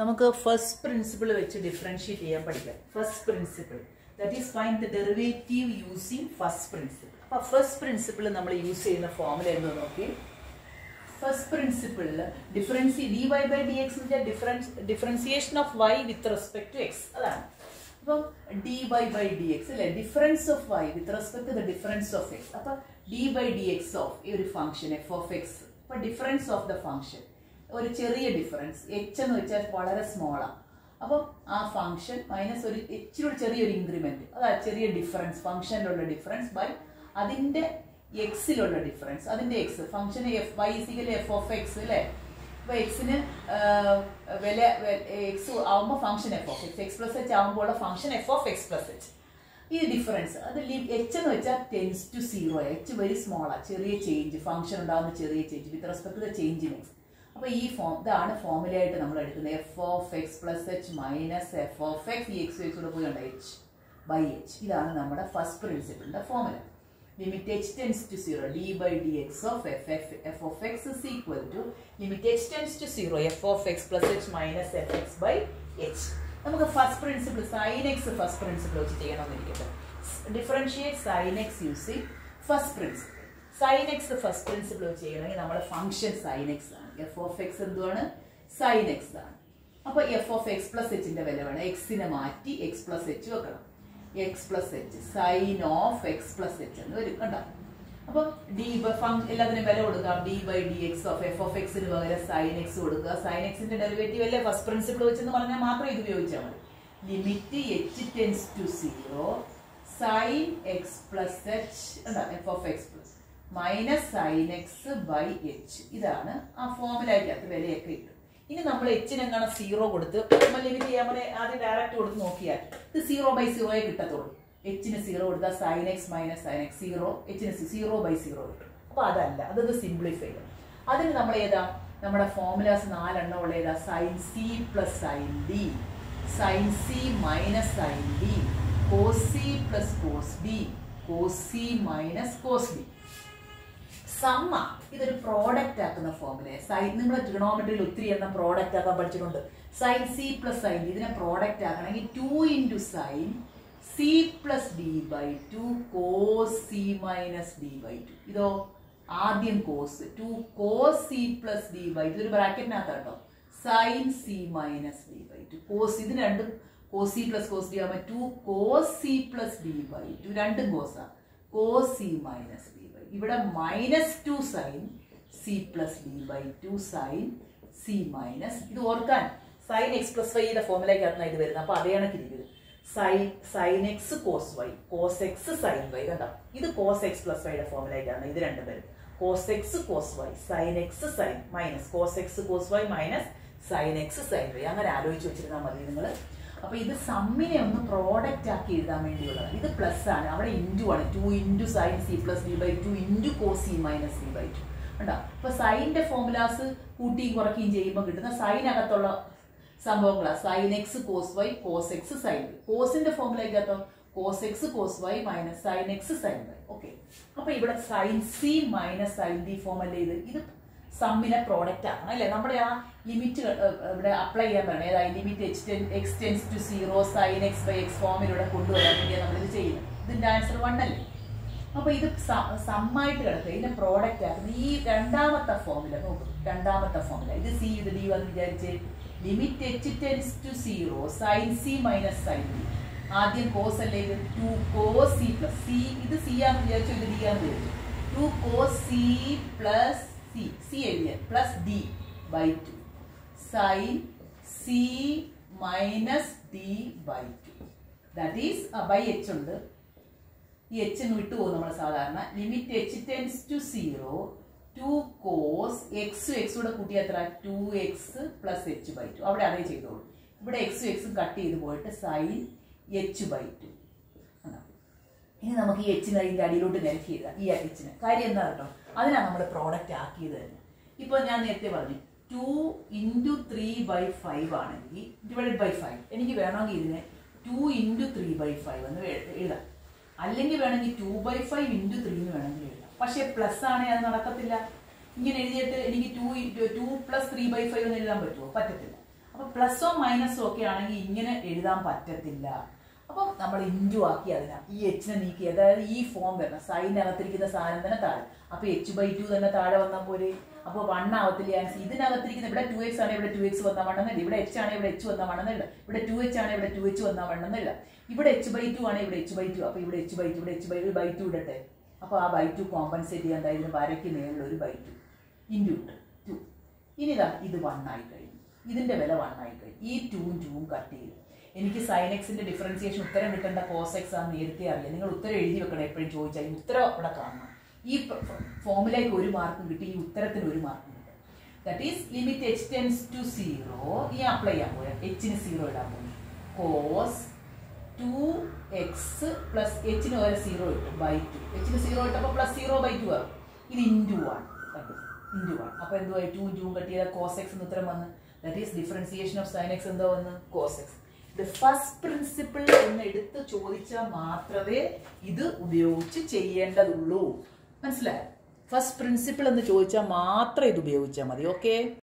നമുക്ക് first principle വെച്ച് differentiate ചെയ്യാൻ പഠിക്കാം first principle that is find the derivative using first principle അപ്പൊ ഫസ്റ്റ് പ്രിൻസിപ്പിൾ നമ്മൾ യൂസ് ചെയ്യുന്ന ഫോമുല എന്ന് നോക്കി ഫസ്റ്റ് പ്രിൻസിപ്പിളിൽ ഡിഫറൻസി d y by d x difference differentiation of y with respect to x അതാണ് അപ്പം d y by d x അല്ലെ difference of y with respect to the difference of x അപ്പൊ d by d x of ഈ ഒരു function f of x അപ്പൊ difference of the function ഒരു ചെറിയ difference H എന്ന് വെച്ചാൽ വളരെ സ്മോളാണ് അപ്പം ആ ഫംഗ്ഷൻ മൈനസ് ഒരു ഇച്ചിരി ചെറിയൊരു ഇൻക്രിമെന്റ് അതാ ചെറിയ ഡിഫറൻസ് ഫംഗ്ഷനിലുള്ള ഡിഫറൻസ് ബൈ അതിന്റെ എക്സിലുള്ള ഡിഫറൻസ് അതിന്റെ എക്സ് ഫംഗ്ഷൻ എഫ് വൈ സിക്കൽ എഫ് ഓഫ് എക്സ് അല്ലേ അപ്പൊ എക്സിന് വില എക്സ് ആവുമ്പോൾ function f of x x plus h ആവുമ്പോൾ ഉള്ള function f of x plus h ഈ ഡിഫറൻസ് അത് എച്ച് എന്ന് വെച്ചാൽ tends to zero h very സ്മോളാ ചെറിയ ചേഞ്ച് ഫംഗ്ഷൻ ഉണ്ടാകുന്ന ചെറിയ change with respect to the change in x അപ്പൊ ഈ ഫോം ഇതാണ് ഫോമുല ആയിട്ട് നമ്മൾ എടുക്കുന്നത് F of x plus h minus f of x ഈ എക്സ് എക്സ് കൂടെ പോയി ഉണ്ട് എച്ച് ബൈ എച്ച് ഇതാണ് നമ്മുടെ ഫസ്റ്റ് പ്രിൻസിപ്പിളിന്റെ formula limit h tends to zero d by d x of f f f of x is equal to limit h tends to zero f of x plus h minus f x by h നമുക്ക് first principle sine x first principle വെച്ച് ചെയ്യണമെന്നിരിക്കട്ടെ differentiate sine x using first principle sine x first principle വെച്ച് ചെയ്യണമെങ്കിൽ നമ്മുടെ function sine x ആണ് f of x എന്തുവാണ് sine x ആണ് അപ്പൊ എഫ് ഓഫ് എക്സ് പ്ലസ് എച്ചിന്റെ വില വേണം എക്സിനെ മാറ്റി എക്സ് പ്ലസ് എച്ച് വെക്കണം x plus h sine of x plus h എന്ന് വരും കണ്ടോ അപ്പൊ ഡി എല്ലാത്തിനും വില കൊടുക്കാം d by d x of f of എക്സിന് പകരം സൈൻ എക്സ് കൊടുക്കുക സൈൻ എക്സിന്റെ ഡെറിവേറ്റീവ് അല്ലേ ഫസ്റ്റ് പ്രിൻസിപ്പിൾ വെച്ചെന്ന് പറഞ്ഞാൽ മാത്രം ഇത് ഉപയോഗിച്ചാൽ മതി limit h tends to zero sine x plus h എന്താ f of x plus minus sine x by h ഇതാണ് ആ ഫോമുലയ്ക്കകത്ത് വിലയൊക്കെ ഇട്ടു ഇനി നമ്മൾ എച്ചിന് എങ്ങനെ സീറോ കൊടുത്ത് നമ്മൾ ലിമിറ്റ് ചെയ്യാൻ പോലെ ആദ്യം ഡയറക്റ്റ് കൊടുത്ത് നോക്കിയാൽ ഇത് സീറോ ബൈ സീറോയെ കിട്ടത്തുള്ളൂ എച്ചിന് സീറോ കൊടുത്താൽ sine x minus sine x zero എച്ചിന് സീറോ ബൈ സീറോ കിട്ടും അപ്പൊ അതല്ല അതൊന്ന് സിംപ്ലിഫൈ ചെയ്യും അതിന് നമ്മൾ ഏതാ നമ്മുടെ ഫോമുലാസ് നാലെണ്ണം ഉള്ള ഏതാ sine c plus sine d sine c minus sine d cos c plus cos d cos c minus cos d സമ്മ ഇതൊരു പ്രോഡക്റ്റ് ആക്കുന്ന ഫോമുല സൈൻ നിങ്ങൾ ട്രിഗണോമെട്രിയിൽ ഒത്തിരി എണ്ണം പ്രോഡക്റ്റ് ആക്കാൻ പഠിച്ചിട്ടുണ്ട് സൈൻ സി പ്ലസ് സൈൻ ഇതിനെ പ്രോഡക്റ്റ് ആക്കണമെങ്കിൽ two into sine c plus d by two cos c minus d by two ഇതോ ആദ്യം cos two cos c plus d by two ഒരു ബ്രാക്കറ്റിനകത്ത് കേട്ടോ sine c minus d by two cos ഇത് രണ്ടും cos c plus cos d ആകുമ്പോൾ two cos c plus d by two രണ്ടും കോസാ cos c minus d by ഇവിടെ minus to sine c plus d by two sine c minus ഇത് ഓർക്കാൻ sign x plus വൈയുടെ ഫോമിലേക്കാണ് ഇത് വരുന്നത് അപ്പൊ അതേ കണക്കിരിക്കുന്നത് sine sine x cos y cos x sine y കണ്ടോ ഇത് കോസ് എക്സ് പ്ലസ് വൈയുടെ ഫോമിലേക്കാണ് ഇത് രണ്ടും വരും cos x cos y sine x sine minus cos x cos y minus sine x sine y അങ്ങനെ ആലോചിച്ച് വെച്ചിരുന്നാൽ മതി നിങ്ങൾ അപ്പൊ ഇത് സമ്മിനെ ഒന്ന് പ്രോഡക്റ്റ് ആക്കി എഴുതാൻ വേണ്ടിയുള്ളതാണ് ഇത് പ്ലസ് ആണ് അവിടെ ഇൻറ്റു ആണ് two into sine c plus d by two into cos c minus d by two കണ്ടോ അപ്പൊ സൈനിന്റെ ഫോമുലാസ് കൂട്ടിയും കുറയ്ക്കുകയും ചെയ്യുമ്പോൾ കിട്ടുന്ന സൈനകത്തുള്ള സംഭവങ്ങളാണ് sine x cos y cos x sine y കോസിന്റെ ഫോമുലയ്ക്കകത്തോ cos x cos y minus sine x sine y okay അപ്പൊ ഇവിടെ sine c minus sine d form അല്ലേ ഇത് ഇത് സമ്മിനെ പ്രോഡക്റ്റ് ആക്കണം അല്ലേ നമ്മുടെ ആ ലിമിറ്റ് ഇവിടെ അപ്ലൈ ചെയ്യാൻ വേണം ഏതായി limit h ten x tends to zero sine x by x ഫോമിലൂടെ കൊണ്ടുവരാൻ വേണ്ടിയാണ് നമ്മളിത് ചെയ്യുന്നത് ഇതിന്റെ ആൻസർ വൺ അല്ലേ അപ്പൊ ഇത് സമ്മായിട്ട് കിടക്കുക ഇതിന്റെ പ്രോഡക്റ്റ് ആക്കുന്നത് ഈ രണ്ടാമത്തെ ഫോമില നോക്കും രണ്ടാമത്തെ ഫോമില ഇത് സി ഇത് ഡി വന്ന് വിചാരിച്ച് limit h tends to zero sine c minus sine d ആദ്യം കോസ് അല്ലേ ഇത് two cos c plus c ഇത് സി ആണെന്ന് വിചാരിച്ചു ഇത് ഡി ആണെന്ന് വിചാരിച്ചു two cos c plus c c എഴുതിയ plus d by two sine c minus d by two that is by h ഉണ്ട് ഈ എച്ച് എന്ന് വിട്ടുപോകും നമ്മൾ സാധാരണ limit h tends to zero two cos എക്സും എക്സും കൂടെ കൂട്ടിയ എത്ര two x plus h by two അവിടെ അതേ ചെയ്തോളൂ ഇവിടെ എക്സും എക്സും കട്ട് ചെയ്ത് പോയിട്ട് സൈൻ എച്ച് ബൈ ടു ഇനി നമുക്ക് ഈ എച്ചിന് അതിൻ്റെ അടിയിലോട്ട് നിരക്കി ചെയ്താൽ ഈ എച്ചിന് കാര്യം എന്താ കേട്ടോ അതിനാണ് നമ്മൾ പ്രോഡക്റ്റ് ആക്കിയത് തന്നെ ഇപ്പോൾ ഞാൻ നേരത്തെ പറഞ്ഞു two into three by five ആണെങ്കിൽ ഡിവൈഡ് ബൈ ഫൈവ് എനിക്ക് വേണമെങ്കിൽ ഇതിനെ two into three by five എന്ന് എഴുതാം അല്ലെങ്കിൽ വേണമെങ്കിൽ two by five into three എന്ന് വേണമെങ്കിൽ എഴുതാം പക്ഷേ പ്ലസ് ആണെങ്കിൽ അത് നടക്കത്തില്ല ഇങ്ങനെ എഴുതിയിട്ട് എനിക്ക് two two plus three by five എന്ന് എഴുതാൻ പറ്റുമോ പറ്റത്തില്ല അപ്പൊ അപ്പൊ പ്ലസോ മൈനസോ ഒക്കെ ആണെങ്കിൽ ഇങ്ങനെ എഴുതാൻ പറ്റത്തില്ല അപ്പം നമ്മൾ ഇൻറ്റു ആക്കി അതിനാ ഈ എച്ചിനെ നീക്കി അതായത് ഈ ഫോം വരണം സൈനകത്തിരിക്കുന്ന സാധനം തന്നെ താഴെ അപ്പൊ എച്ച് ബൈ ടു തന്നെ താഴെ വന്നാൽ പോലെ അപ്പോൾ വൺ ആവത്തില്ല ആൻസർ ഇതിനകത്തിരിക്കുന്ന ഇവിടെ ടു എക്സ് ആണ് ഇവിടെ ടു എക്സ് വന്നാൽ വണ്ണമെന്നില്ല ഇവിടെ എച്ച് ആണ് ഇവിടെ എച്ച് വന്നാൽ വണ്ണമെന്നില്ല ഇവിടെ ടു എച്ച് ആണ് ഇവിടെ ടു എച്ച് വന്നാൽ വണ്ണമെന്നില്ല ഇവിടെ എച്ച് ബൈ ടു ആണ് ഇവിടെ എച്ച് ബൈ ടു അപ്പൊ ഇവിടെ എച്ച് ബൈ ടു ഇവിടെ എച്ച് ബൈ ബൈ ടു ഇടട്ടെ അപ്പൊ ആ ബൈ ടു കോമ്പൻസേറ്റ് ചെയ്യാൻ എന്തായാലും വരയ്ക്ക് മേളിൽ ഒരു ബൈ ടു ഇൻറ്റു ടു ഇനി ഇതാ ഇത് വൺ ആയി കഴിഞ്ഞു ഇതിന്റെ വില വൺ ആയി കഴിഞ്ഞു ഈ ടൂവും ടൂവും കട്ട് ചെയ്തു എനിക്ക് സൈനെക്സിന്റെ ഡിഫറൻസിയേഷൻ ഉത്തരം കിട്ടേണ്ട കോസെക്സ് ആണ് നേരത്തെ അറിയാം നിങ്ങൾ ഉത്തരം എഴുതി വെക്കണം എപ്പോഴും ചോദിച്ചാൽ ഈ ഉത്തരം അവിടെ കാണണം ഈ ഫോമിലേക്ക് ഒരു മാർക്കും കിട്ടി ഈ ഉത്തരത്തിന് ഒരു മാർക്കും കിട്ടും that is limit h tends to zero ഈ അപ്ലൈ ചെയ്യാൻ പോയാൽ എച്ചിന് സീറോ ഇടാൻ പോകും കോസ് ടു എക്സ് പ്ലസ് എച്ചിന് വരെ സീറോ കിട്ടും ബൈ ടു എച്ചിന് സീറോ ഇട്ടപ്പോൾ പ്ലസ് സീറോ ബൈ ടു ആകും ഇത് ഇൻറ്റു വൺ കണ്ടു ഇൻറ്റു വൺ അപ്പോൾ എന്തുവായി ടു ടു കട്ട് ചെയ്താൽ കോസ് എക്സ് എന്ന് ഉത്തരം വന്ന് that is differentiation of sine x എന്താ വന്ന് കോസ് എക്സ് ഇത് ഫസ്റ്റ് പ്രിൻസിപ്പിൾ എന്ന് എടുത്ത് ചോദിച്ചാൽ മാത്രമേ ഇത് ഉപയോഗിച്ച് ചെയ്യേണ്ടതുള്ളൂ മനസ്സിലായോ ഫസ്റ്റ് പ്രിൻസിപ്പിൾ എന്ന് ചോദിച്ചാൽ മാത്രം ഇത് ഉപയോഗിച്ചാൽ മതി ഓക്കെ